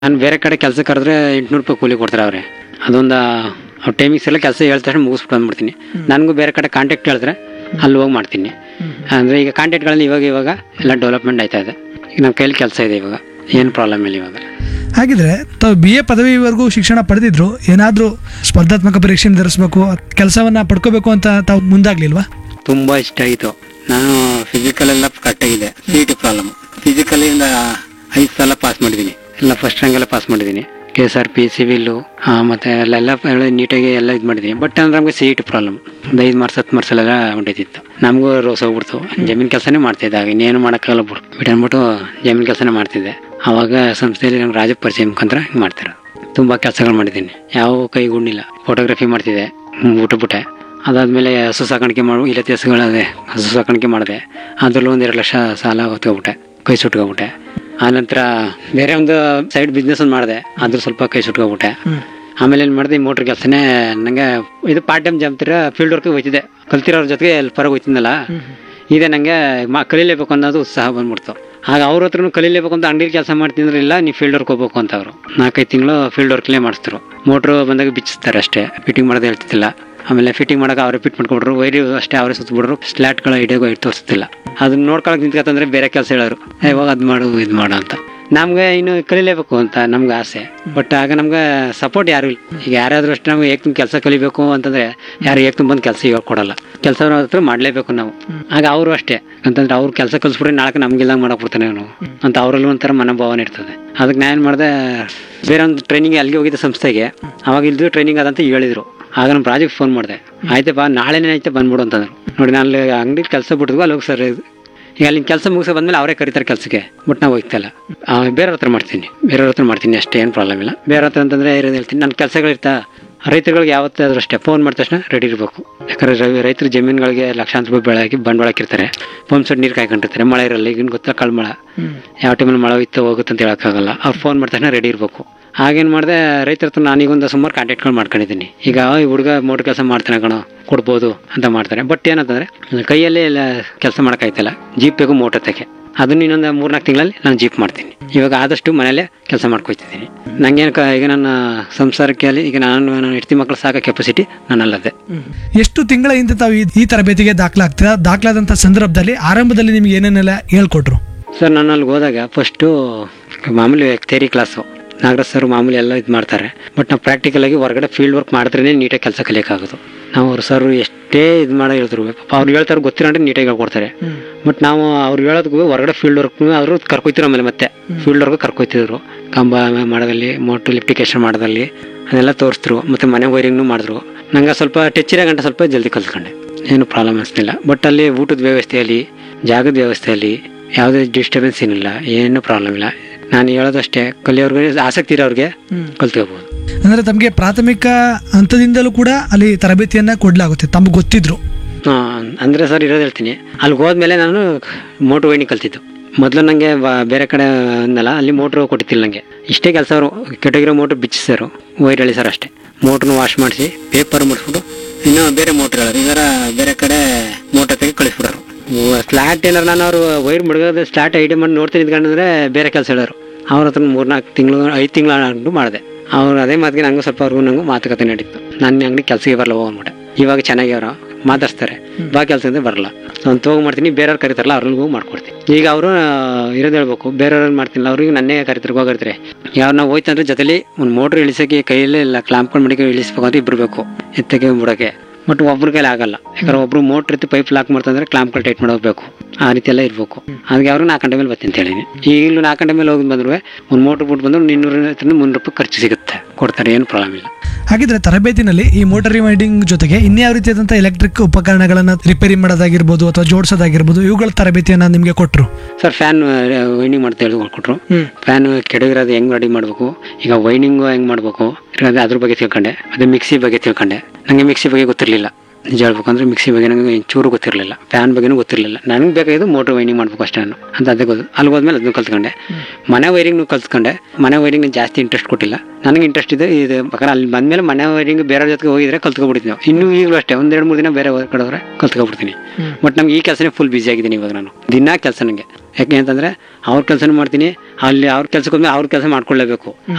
ನಾನು ಬೇರೆ ಕಡೆ ಕೆಲಸ ಕರೆದ್ರೆ ಎಂಟ್ನೂರು ರೂಪಾಯಿ ಕೂಲಿ ಕೊಡ್ತಾರೆ ಅವ್ರೆ ಅದೊಂದು ಅವ್ರ ಟೈಮಿಂಗ್ಸ್ ಎಲ್ಲ ಕೆಲಸ ಹೇಳ್ದ ತಕ್ಷಣ ಮುಗಿಸ್ಬಿಟ್ಟು ಬಂದ್ಬಿಡ್ತೀನಿ ನನಗೂ ಬೇರೆ ಕಡೆ ಕಾಂಟ್ಯಾಕ್ಟ್ ಹೇಳಿದ್ರೆ ಅಲ್ಲಿ ಹೋಗಿ ಮಾಡ್ತೀನಿ ಅಂದರೆ ಈಗ ಕಾಂಟ್ಯಾಕ್ಟ್ಗಳಲ್ಲಿ ಇವಾಗ ಇವಾಗ ಎಲ್ಲ ಡೆವಲಪ್ಮೆಂಟ್ ಆಯ್ತಾ ಇದೆ ಈಗ ನಮ್ಮ ಕೈಲಿ ಕೆಲಸ ಇದೆ ಇವಾಗ ಏನು ಪ್ರಾಬ್ಲಮ್ ಇಲ್ಲ ಇವಾಗ ಹಾಗಿದ್ರೆ ತಾವು ಬಿ ಎ ಪದವಿವರೆಗೂ ಶಿಕ್ಷಣ ಪಡೆದಿದ್ರು ಏನಾದರೂ ಸ್ಪರ್ಧಾತ್ಮಕ ಪರೀಕ್ಷೆ ಎದುರಿಸಬೇಕು ಕೆಲಸವನ್ನ ಪಡ್ಕೋಬೇಕು ಅಂತ ತಾವು ಮುಂದಾಗ್ಲಿಲ್ವಾ ತುಂಬ ಇಷ್ಟ ಆಯಿತು ನಾನು ಫಿಸಿಕಲ್ ಎಲ್ಲ ಕರೆಕ್ಟಾಗಿದೆ ಸಿ ಟಿ ಪ್ರಾಬ್ಲಮ್ ಫಿಸಿಕಲಿಂದ ಐದು ಸಲ ಪಾಸ್ ಮಾಡಿದ್ದೀನಿ ಎಲ್ಲ ಫಸ್ಟ್ ರ್ಯಾಂಕ್ ಎಲ್ಲ ಪಾಸ್ ಮಾಡಿದ್ದೀನಿ K S R P civil ಮತ್ತೆ ಅಲ್ಲೆಲ್ಲ ಎಲ್ಲ ನೀಟಾಗಿ ಎಲ್ಲ ಇದು ಮಾಡಿದ್ದೀನಿ ಬಟ್ ಅಂದ್ರೆ ನಮಗೆ ಸಿ ಟಿ ಪ್ರಾಬ್ಲಮ್ ಒಂದು ಐದು ಮಾರ್ಕ್ಸ್ ಹತ್ತು ಮಾರ್ಕ್ಸ್ ಎಲ್ಲ ಹೊಂಟೈತಿತ್ತು ನಮಗೂ ರೋಸ್ ಹೋಗ್ಬಿಡ್ತು ಜಮೀನು ಕೆಲಸನೇ ಮಾಡ್ತಿದ್ದೆ ಆಗ ಇನ್ನೇನು ಮಾಡೋಕ್ಕಾಗಲ್ಲ ಬಿಡು ಬಿಟ್ಟು ಅಂದ್ಬಿಟ್ಟು ಜಮೀನು ಕೆಲಸನೇ ಮಾಡ್ತಿದ್ದೆ ಆವಾಗ ಸಂಸ್ಥೆಯಲ್ಲಿ ನಂಗೆ ರಾಜ ಪರಿಚಯ ಮುಖಾಂತರ ಹಿಂಗೆ ಮಾಡ್ತಿರೋ ತುಂಬ ಕೆಲಸಗಳು ಮಾಡಿದ್ದೀನಿ ಯಾವ ಕೈಗುಂಡಿಲ್ಲ ಫೋಟೋಗ್ರಫಿ ಮಾಡ್ತಿದ್ದೆ ಬಿಟ್ಟುಬಿಟ್ಟೆ ಅದಾದಮೇಲೆ ಹಸು ಸಾಕಾಣಿಕೆ ಮಾಡು ಇಲ್ಲತಿ ಹಸುಗಳದೆ ಹಸು ಸಾಕಾಣಿಕೆ ಮಾಡಿದೆ ಅದರಲ್ಲೂ ಒಂದು ಎರಡು ಲಕ್ಷ ಸಾಲ ಹೊತ್ಕೊಬಿಟ್ಟೆ ಕೈ ಸುಟ್ಕೊಬಿಟ್ಟೆ ಆನಂತರ ಬೇರೆ ಒಂದು ಸೈಡ್ ಬಿಸ್ನೆಸ್ ಒಂದು ಮಾಡಿದೆ ಅದ್ರ ಸ್ವಲ್ಪ ಕೈ ಸುಟ್ಕೊಬಿಟ್ಟೆ ಆಮೇಲೆ ಏನು ಮಾಡಿದೆ ಮೋಟ್ರ್ ಕೆಲಸನೇ ನನಗೆ ಇದು ಪಾರ್ಟ್ ಟೈಮ್ ಜಾಬ್ತಿರ ಫೀಲ್ಡ್ ವರ್ಕ್ ಹೋಯ್ತಿದ್ದೆ ಕಲ್ತಿರೋರ ಜೊತೆಗೆ ಎಲ್ಪರಾಗಿ ಹೋಯ್ತಿದ್ನಲ್ಲ ಇದೆ ನನಗೆ ಮಾ ಕಲೀಲೇಬೇಕು ಅನ್ನೋದು ಉತ್ಸಾಹ ಬಂದ್ಬಿಡ್ತು ಆಗ ಅವ್ರ ಹತ್ರನೂ ಕಲೀಲೇಬೇಕು ಅಂತ ಅಂಗಡಿಲಿ ಕೆಲಸ ಮಾಡ್ತಿದ್ರೆ ಇಲ್ಲ ನೀವು ಫೀಲ್ಡ್ ವರ್ಕ್ ಹೋಗ್ಬೇಕು ಅಂತ ಅವರು ನಾಲ್ಕೈದು ತಿಂಗಳು ಫೀಲ್ಡ್ ವರ್ಕ್ಲೇ ಮಾಡಿಸ್ತಾರೆ ಮೋಟ್ರು ಬಂದಾಗ ಬಿಚ್ಚಿಸ್ತಾರೆ ಅಷ್ಟೇ ಫಿಟ್ಟಿಂಗ್ ಮಾಡೋದು ಹೇಳ್ತಿದ್ದಿಲ್ಲ ಆಮೇಲೆ ಫಿಟ್ಟಿಂಗ್ ಮಾಡಕ್ಕೆ ಅವ್ರೆ ಫಿಟ್ ಮಾಡ್ಕೊಬಿಟ್ರು ವೈರಿ ಅಷ್ಟೇ ಅವರೇ ಸುತ್ತಬಿಟ್ರು ಸ್ಲಾಟ್ಗಳ ಹಿಡಿಯೋಕೆ ಇಟ್ಟು ತೋರಿಸ್ತಿಲ್ಲ ಅದನ್ನ ನೋಡ್ಕೊಳಕ್ ನಿಂತ್ಕೊತಂದ್ರೆ ಬೇರೆ ಕೆಲಸ ಹೇಳೋರು "ಏ, ಇವಾಗ ಅದು ಮಾಡು ಇದು ಮಾಡು ಅಂತ ನಮ್ಗೆ ಇನ್ನು ಕಲಿಲೇಬೇಕು ಅಂತ ನಮ್ಗೆ ಆಸೆ ಬಟ್ ಆಗ ನಮ್ಗೆ ಸಪೋರ್ಟ್ ಯಾರು ಇಲ್ಲ ಈಗ ಯಾರಾದ್ರೂ ಅಷ್ಟೇ ನಾವು ಏಕ್ ಕೆಲಸ ಕಲಿಬೇಕು ಅಂತಂದ್ರೆ ಯಾರು ಏಕ್ ಬಂದು ಕೆಲಸ ಇವಾಗ ಕೊಡಲ್ಲ ಕೆಲಸ ಹತ್ರ ಮಾಡಲೇಬೇಕು ನಾವು ಆಗ ಅವರು ಅಷ್ಟೇ ಅಂತಂದ್ರೆ ಅವ್ರು ಕೆಲಸ ಕಲಿಸ್ಬಿಟ್ರೆ ನಾಳೆ ನಮ್ಗಿಲ್ದಂಗೆ ಮಾಡಕ್ ಬಿಡ್ತಾನೆ ಅವನು ಅಂತ ಅವರಲ್ಲಿ ಒಂಥರ ಮನೋಭಾವನೆ ಇರ್ತದೆ ಅದಕ್ಕೆ ನಾನು ಏನು ಮಾಡಿದೆ ಬೇರೆ ಒಂದು ಟ್ರೈನಿಂಗ್ ಅಲ್ಲಿಗೆ ಹೋಗಿದ್ದೆ ಸಂಸ್ಥೆಗೆ ಅವಾಗ ಇಲ್ದು ಟ್ರೈನಿಂಗ್ ಅದಂತ ಹೇಳಿದ್ರು ಆಗ ನಮ್ಮ ಪ್ರಾಜೆಕ್ಟ್ ಫೋನ್ ಮಾಡಿದೆ ಆಯ್ತು ಬಾ ನಾಳೆನೇ ಐತೆ ಬಂದ್ಬಿಡು ಅಂತಂದ್ರು ನೋಡಿ ನಾನು ಅಂಗಡಿ ಕೆಲಸ ಬಿಟ್ಟಿದ್ವು ಅಲ್ಲಿ ಹೋಗಿ ಸರ್ ಈಗ ಅಲ್ಲಿ ಕೆಲಸ ಮುಗಿಸ ಬಂದ್ಮೇಲೆ ಅವರೇ ಕರೀತಾರೆ ಕೆಲಸಕ್ಕೆ ಬಟ್ ನಾವು ಹೋಗ್ತಲ್ಲ ಬೇರೆಯವ್ರ ಹತ್ರ ಮಾಡ್ತೀನಿ ಬೇರೆಯವ್ರ ಹತ್ರ ಮಾಡ್ತೀನಿ ಅಷ್ಟೇ ಏನು ಪ್ರಾಬ್ಲಮ್ ಇಲ್ಲ ಬೇರೆ ಹತ್ರ ಅಂತಂದ್ರೆ ಇರೋದು ಹೇಳ್ತೀನಿ ನನ್ನ ಕೆಲಸಗಳಿರ್ತಾ ರೈತರುಗಳಿಗೆ ಯಾವತ್ತಾದ್ರೂ ಅಷ್ಟೇ ಫೋನ್ ಮಾಡಿದ ತಕ್ಷಣ ರೆಡಿ ಇರಬೇಕು ಯಾಕಂದ್ರೆ ರೈ- ರೈತರು ಜಮೀನುಗಳಿಗೆ ಲಕ್ಷಾಂತರ ರೂಪಾಯಿ ಬೆಳೆ ಹಾಕಿ ಬಂಡವಾಳ ಹಾಕಿರ್ತಾರೆ ಪಂಪ್ ಸೆಟ್ ನೀರು ಕಾಯ್ಕೊಂಡಿರ್ತಾರೆ ಮಳೆ ಇರಲ್ಲ ಈಗಿನ ಗೊತ್ತಾ ಕಳ್ಮಳ ಯಾವ ಟೈಮಲ್ಲಿ ಮಳೆ ಇತ್ತು ಹೋಗುತ್ತೆ ಅಂತ ಹೇಳೋಕ್ಕಾಗಲ್ಲ ಅವ್ರು ಫೋನ್ ಮಾಡಿದ ತಕ್ಷಣ ರೆಡಿ ಇರಬೇಕು ಆಗೇನು ಮಾಡಿದೆ ರೈತರ ಹತ್ರ ನಾನೀಗೊಂದು ಸುಮಾರು ಕಾಂಟ್ಯಾಕ್ಟ್ಗಳು ಮಾಡ್ಕೊಂಡಿದ್ದೀನಿ ಈಗ ಈ ಹುಡುಗ ಮೋಟ್ರ್ ಕೆಲಸ ಮಾಡ್ತಾನೆ ಕಣೋ ಕೊಡ್ಬೋದು ಅಂತ ಮಾಡ್ತಾರೆ ಬಟ್ ಏನಂತಂದ್ರೆ ಕೈಯಲ್ಲೇ ಎಲ್ಲ ಕೆಲಸ ಮಾಡೋಕ್ಕಾಯ್ತಲ್ಲ ಜೀಪ್ ಬೇಕು ಮೋಟರ್ ತಕ್ಕೆ ಅದನ್ನ ಇನ್ನೊಂದು ಮೂರ್ನಾಲ್ಕು ತಿಂಗಳಲ್ಲಿ ನಾನು ಜೀಪ್ ಮಾಡ್ತೀನಿ ಇವಾಗ ಆದಷ್ಟು ಮನೇಲೆ ಕೆಲಸ ಮಾಡ್ಕೊತಿದ್ದೀನಿ ನಂಗೇನು ಕ ಈಗ ನನ್ನ ಸಂಸಾರಕ್ಕೆ ಅಲ್ಲಿ ಈಗ ನಾನು ನನ್ನ ಹೆಂಡತಿ ಮಕ್ಕಳು ಸಾಕೋ ಕೆಪಾಸಿಟಿ ನನ್ನಲ್ಲದೆ ಎಷ್ಟು ತಿಂಗಳ ಹಿಂದೆ ತಾವು ಈ- ಈ ತರಬೇತಿಗೆ ದಾಖಲಾಗ್ತೀರಾ ದಾಖಲಾದಂಥ ಸಂದರ್ಭದಲ್ಲಿ ಆರಂಭದಲ್ಲಿ ನಿಮ್ಗೆ ಏನೇನೆಲ್ಲ ಹೇಳ್ಕೊಟ್ರು ಸರ್ ನಾನು ಅಲ್ಲಿ ಹೋದಾಗ ಫಸ್ಟು ಮಾಮೂಲಿ ಥೇರಿ ಕ್ಲಾಸು ನಾಗರಾಜ್ ಸರ್ ಮಾಮೂಲಿ ಎಲ್ಲ ಇದು ಮಾಡ್ತಾರೆ ಬಟ್ ನಾವು ಪ್ರಾಕ್ಟಿಕಲ್ ಆಗಿ ಹೊರಗಡೆ ಫೀಲ್ಡ್ ವರ್ಕ್ ಮಾಡಿದ್ರೇ ನೀಟಾಗಿ ಕೆಲಸ ಕಲಿಯೋಕ್ಕಾಗೋದು ನಾವು ಅವ್ರು ಸರ್ ಎಷ್ಟೇ ಇದು ಮಾಡೋ ಹೇಳಿದ್ರು ಪಾಪ ಅವ್ರು ಹೇಳ್ತಾರೆ ಗೊತ್ತಿರೋಂದ್ರೆ ನೀಟಾಗಿ ಹೇಳ್ಕೊಡ್ತಾರೆ ಬಟ್ ನಾವು ಅವ್ರು ಹೇಳೋದಕ್ಕೂ ಹೊರಗಡೆ ಫೀಲ್ಡ್ ವರ್ಕ್ ಅವರು ಕರ್ಕೊಯ್ತಿರೋ ಆಮೇಲೆ ಮತ್ತೆ ಫೀಲ್ಡ್ ವರ್ಕ್ ಕರ್ಕೊಯ್ತಿದ್ರು ಕಂಬ ಮಾಡೋದಲ್ಲಿ ಮೋಟ್ರ್ ಲಿಫ್ಟಿಕೇಶನ್ ಮಾಡೋದಲ್ಲಿ ಅದೆಲ್ಲ ತೋರಿಸಿದ್ರು ಮತ್ತೆ ಮನೆ ವೈರಿಂಗ್ನು ಮಾಡಿದ್ರು ನಂಗೆ ಸ್ವಲ್ಪ ಟಚ್ ಇರೋ ಗಂಟೆ ಸ್ವಲ್ಪ ಜಲ್ದಿ ಕಲ್ತ್ಕೊಂಡೆ ಏನು ಪ್ರಾಬ್ಲಮ್ ಅನಿಸ್ತಿಲ್ಲ ಬಟ್ ಅಲ್ಲಿ ಊಟದ ವ್ಯವಸ್ಥೆಯಲ್ಲಿ ಜಾಗದ ವ್ಯವಸ್ಥೆಯಲ್ಲಿ ಯಾವುದೇ ಡಿಸ್ಟರ್ಬೆನ್ಸ್ ಏನಿಲ್ಲ ಏನು ಪ್ರಾಬ್ಲಮ್ ಇಲ್ಲ ನಾನು ಹೇಳೋದಷ್ಟೇ ಕಲಿಯೋರ್ಗೆ ಆಸಕ್ತಿ ಇರೋರಿಗೆ ಕಲ್ತ್ಕೋಬೋದು ಅಂದ್ರೆ ತಮಗೆ ಪ್ರಾಥಮಿಕ ಹಂತದಿಂದಲೂ ಕೂಡ ಅಲ್ಲಿ ತರಬೇತಿಯನ್ನ ಕೊಡ್ಲಾಗುತ್ತೆ ತಮ್ಗೆ ಗೊತ್ತಿದ್ರು ಆ, ಅಂದ್ರೆ ಸರ್ ಇರೋದು ಹೇಳ್ತೀನಿ ಅಲ್ಲಿ ಹೋದ್ಮೇಲೆ ನಾನು ಮೋಟ್ರ್ ವೈಂಡಿಂಗ್ ಕಲ್ತಿದ್ದು ಮೊದಲು ನನಗೆ ಬೇರೆ ಕಡೆ ಅಂದಲ್ಲ ಅಲ್ಲಿ ಮೋಟ್ರ್ ಕೊಟ್ಟಿತ್ತಿಲ್ಲ ನನಗೆ ಇಷ್ಟೇ ಕೆಲಸ ಅವರು ಕೆಟ್ಟೋಗಿರೋ ಮೋಟ್ರ್ ಬಿಚ್ಚಿಸರು ವೈರ್ ಎಳಿ ಸರ್ ಅಷ್ಟೇ ಮೋಟ್ರನ್ನ ವಾಶ್ ಮಾಡಿಸಿ ಪೇಪರ್ ಮುಡಿಸ್ಬಿಟ್ಟು ಇನ್ನೂ ಬೇರೆ ಮೋಟ್ರ್ ಹೇಳೋರು ಇದರ ಬೇರೆ ಕಡೆ ಮೋಟ್ರ್ ತೆಗೆ ಕಳಿಸ್ಬಿಡೋರು ಸ್ಲಾಟ್ ಏನಾರು ನಾನು ಅವರು ವೈರ್ ಮುಳುಗೋದು ಸ್ಲಾಟ್ ಐಡಿ ಮಾಡಿ ನೋಡ್ತೀನಿ ನಿಂತ್ಕೊಂಡ್ರೆ ಬೇರೆ ಕೆಲಸ ಹೇಳೋರು ಅವ್ರ ಹತ್ರ ಮೂರ್ನಾಲ್ಕು ತಿಂಗಳು ಐದು ತಿಂಗಳು ಮಾಡಿದೆ ಅವ್ರು ಅದೇ ಮಾತಿಗೆ ನಂಗೂ ಸ್ವಲ್ಪ ಅವ್ರಿಗೂ ನಂಗೂ ಮಾತುಕತೆ ನಡೀತು ನನ್ನ ಅಂಗಡಿ ಕೆಲಸಕ್ಕೆ ಬರಲ್ಲ ಹೋಗ್ಬಿಟ್ಟೆ ಇವಾಗ ಚೆನ್ನಾಗಿ ಅವರು ಮಾತಾಡ್ಸ್ತಾರೆ ಬಾ ಕೆಲಸದಿಂದ ಬರಲ್ಲ ನಾನು ತಗೋ ಮಾಡ್ತೀನಿ ಬೇರೆಯವ್ರು ಕರೀತಾರಲ್ಲ ಅವ್ರಿಗೂ ಮಾಡ್ಕೊಡ್ತೀನಿ ಈಗ ಅವರು ಇರೋದು ಹೇಳ್ಬೇಕು ಬೇರೆಯವ್ರನ್ನ ಮಾಡ್ತಿಲ್ಲ ಅವ್ರಿಗೆ ನನ್ನೇ ಕರಿತಾರೆ ಹೋಗಿರ್ತಾರೆ ಯಾವ ನಾವು ಹೋಯ್ತಂದ್ರೆ ಜೊತೆಲಿ ಒಂದು ಮೋಟ್ರ್ ಇಳಿಸೋಕೆ ಕೈಯಲ್ಲೇ ಇಲ್ಲ ಕ್ಲಾಂಪ್ಕೊಂಡು ಮಡಿಕೆ ಇಳಿಸ್ಬೇಕು ಅಂತ ಇಬ್ರು ಬೇಕು ಎತ್ತಕ್ಕೆ ಬಿಡೋಕೆ ಬಟ್ ಒಬ್ರ ಕೈಲಿ ಆಗಲ್ಲ ಯಾಕಂದ್ರೆ ಒಬ್ರು ಮೋಟ್ರ್ ಇತ್ತು ಪೈಪ್ ಲಾಕ್ ಮಾಡ್ತಂದ್ರೆ ಕ್ಲಾಂಪ್ಗಳು ಟೈಟ್ ಮಾಡೋಗ್ಬೇಕು ಆ ರೀತಿ ಎಲ್ಲ ಇರಬೇಕು ಅದಕ್ಕೆ ಅವ್ರಿಗೆ ನಾಲ್ಕು ಗಂಟೆ ಮೇಲೆ ಬರ್ತೀನಿ ಅಂತ ಹೇಳಿನಿ ಈಗಲೂ ನಾಲ್ಕು ಗಂಟೆ ಮೇಲೆ ಹೋಗಿ ಬಂದ್ರು ಒಂದು ಮೋಟ್ರ್ ಬಿಟ್ಟು ಬಂದ್ರೆ ಇನ್ನೂರ ಮುನ್ನೂರು ರೂಪಾಯಿ ಖರ್ಚು ಸಿಗುತ್ತೆ ಕೊಡ್ತಾರೆ ಏನು ಪ್ರಾಬ್ಲಮ್ ಇಲ್ಲ ಹಾಗಿದ್ರೆ ತರಬೇತಿನಲ್ಲಿ ಈ ಮೋಟರ್ ರಿವೈಂಡಿಂಗ್ ಜೊತೆಗೆ ಇನ್ಯಾವ ರೀತಿಯಾದಂಥ ಎಲೆಕ್ಟ್ರಿಕ್ ಉಪಕರಣಗಳನ್ನ ರಿಪೇರಿ ಮಾಡೋದಾಗಿರ್ಬೋದು ಅಥವಾ ಜೋಡಿಸೋದಾಗಿರ್ಬೋದು ಇವುಗಳ ತರಬೇತಿಯನ್ನ ನಿಮಗೆ ಕೊಟ್ಟರು ಸರ್ ಫ್ಯಾನ್ ವೈಂಡಿಂಗ್ ಮಾಡ್ತಾ ಹೇಳಿ ಕೊಟ್ರು ಫ್ಯಾನ್ ಕೆಡಗಿರೋದು ಹೆಂಗ್ ರೆಡಿ ಮಾಡಬೇಕು ಈಗ ವೈಂಡಿಂಗು ಹೆಂಗ್ ಮಾಡಬೇಕು ಅದ್ರ ಬಗ್ಗೆ ತಿಳ್ಕೊಂಡೆ ಅದೇ ಮಿಕ್ಸಿ ಬಗ್ಗೆ ತಿಳ್ಕೊಂಡೆ ನನಗೆ ಮಿಕ್ಸಿ ಬಗ್ಗೆ ಗೊತ್ತಿರಲಿಲ್ಲ ನಿಜ ಹೇಳ್ಬೇಕಂದ್ರೆ ಮಿಕ್ಸಿ ಬಗ್ಗೆ ನನಗೆ ಚೂರು ಗೊತ್ತಿರಲಿಲ್ಲ ಫ್ಯಾನ್ ಬಗ್ಗೆನೂ ಗೊತ್ತಿರಲಿಲ್ಲ ನನಗೆ ಬೇಕಾಗಿದ್ದು ಮೋಟ್ರ್ ವೈಂಡಿಂಗ್ ಮಾಡ್ಬೇಕು ಅಷ್ಟೇ ನಾನು ಅಂತ ಅದೇ ಗೊತ್ತು ಅಲ್ಲಿ ಹೋದ್ಮೇಲೆ ಅದನ್ನು ಕಲ್ತ್ಕೊಂಡೆ ಮನೆ ವೈರಿಂಗ್ನು ಕಲ್ತ್ಕೊಂಡೆ ಮನೆ ವೈರಿಂಗ್ ಜಾಸ್ತಿ ಇಂಟ್ರೆಸ್ಟ್ ಕೊಟ್ಟಿಲ್ಲ ನನಗೆ ಇಂಟ್ರೆಸ್ಟ್ ಇದೆ ಇದು ಬೇಕಾದ್ರೆ ಅಲ್ಲಿ ಬಂದ್ಮೇಲೆ ಮನೆ ವೈರಿಂಗ್ ಬೇರೆ ಜೊತೆಗೆ ಹೋಗಿದ್ರೆ ಕಲ್ತ್ಕೊಬಿಡ್ತೀನಿ ನಾವು ಇನ್ನೂ ಈಗಲೂ ಅಷ್ಟೇ ಒಂದೆರಡು ಮೂರು ದಿನ ಬೇರೆ ಕಡೆ ಹೋದ್ರೆ ಕಲ್ತ್ಕೊಬಿಡ್ತೀನಿ ಬಟ್ ನಮ್ಗೆ ಈ ಕೆಲಸನೇ ಫುಲ್ ಬಿಸಿ ಆಗಿದ್ದೀನಿ ಇವಾಗ ನಾನು ದಿನ ಕೆಲಸ ನನಗೆ ಯಾಕೆ ಅಂತಂದ್ರೆ ಅವ್ರ ಕೆಲಸನೂ ಮಾಡ್ತೀನಿ ಅಲ್ಲಿ ಅವ್ರ ಕೆಲಸಕ್ಕೆ ಹೋದ್ಮೇಲೆ ಅವ್ರ ಕೆಲಸ ಮಾಡ್ಕೊಳ್ಳೇಬೇಕು